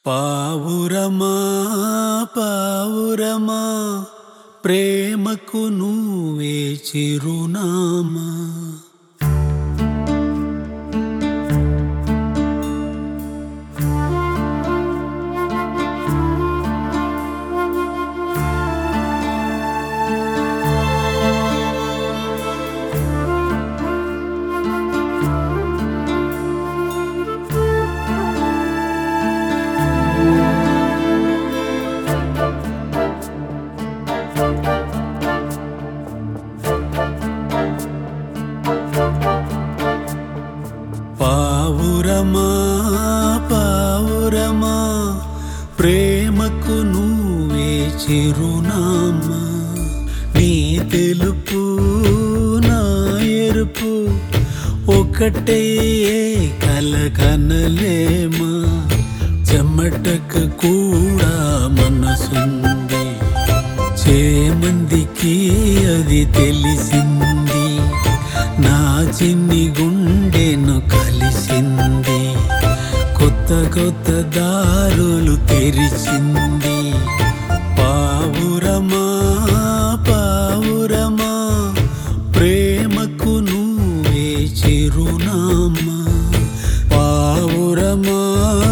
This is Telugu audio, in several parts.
పావురమా పావురమా ప్రేమకు నువ్వే చిరునామా పావురమా పావురమా ప్రేమకు నువ్వే చిరునామా నీ తెలుపు నా ఎరుపు ఒకటే కల కనలేమా చెమటకు కూడా మనసుంది చేమందికి అది తెలిసింది నా చిన్ని గుండెను కలిసింది కొత్త కొత్త దారులు తెరిచింది పావురమా పావురమా ప్రేమకు నువ్వే చిరునామా పావురమా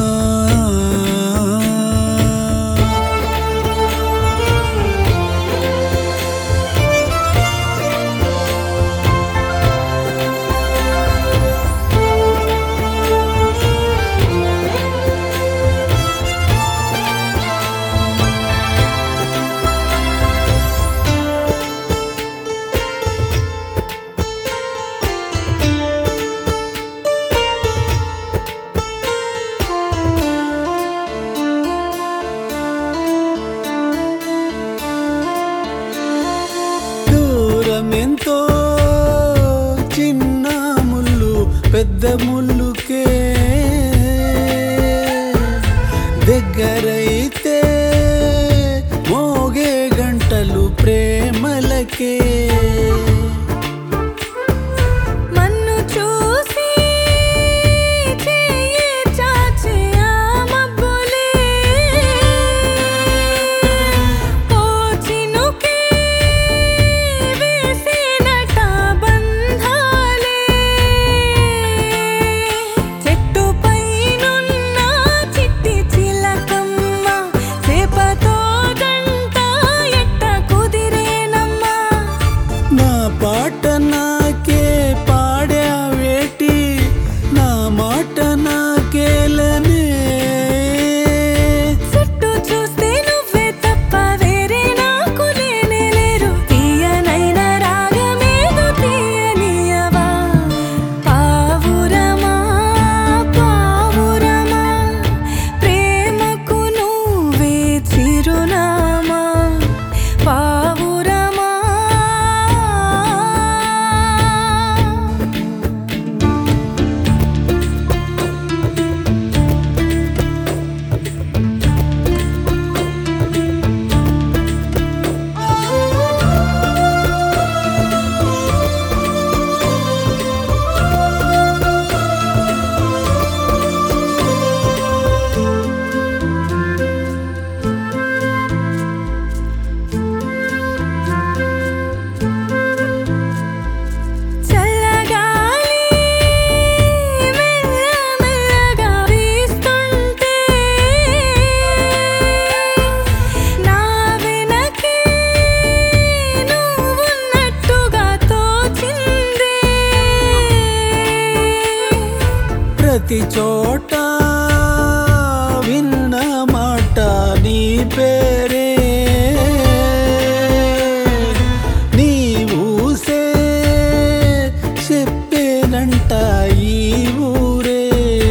దూరమెంతో చిన్న ముళ్ళు పెద్ద ముళ్ళుకే దగ్గరైతే మోగే గంటలు ప్రేమలకే మన్ను చూసి చెయ్యి చాచే ఆ మబ్బులే ఓ చినుకే వేసినట బంధాలే చెట్టు పైనున్న చిట్టి చిలకమ్మ చేపతో గంట ఎట్ట కుదిరేనమ్మా నా పాట నాకే పాడా వేటి నా మాట నాకేలనే చుట్టూ చూస్తే నువ్వే తప్ప వేరే నాకు లేనే లేరు తీయనైన రాగమేదో తీయనియవా పావురమా పావురమా ప్రేమకు నువ్వే చిరునామా పావురమా చల్లగాలి మెల్లమెల్లగా వీస్తుంటే నా వెనకే నువ్వున్నట్టుగా తోచిందే ప్రతి చోట విన్న మాట నీ పేరే నీ ఊసే చెప్పేనంట ఈ ఊరే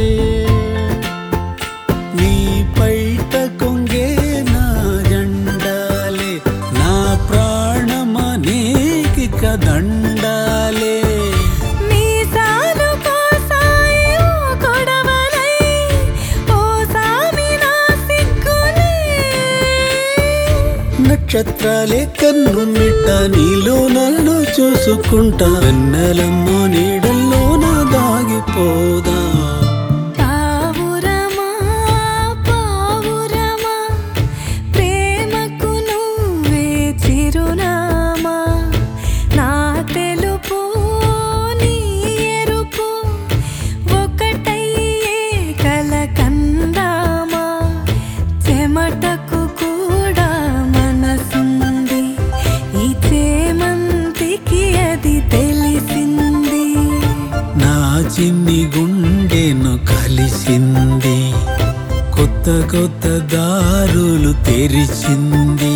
నీ పైట కొంగే నా జెండాలే నా ప్రాణమనేకి కదండాలే మీసాలు కోసాయి ఓ కొడవలై ఓ సామి నా సిగ్గులే నక్షత్రాలే కన్ను మిట్ట నీలో నన్ను చూసుకుంటా వెన్నెలమ్మ నీడల్లో నా దాగిపోదా పావురమా పావు చిన్ని గుండెను కలిసింది కొత్త కొత్త దారులు తెరిచింది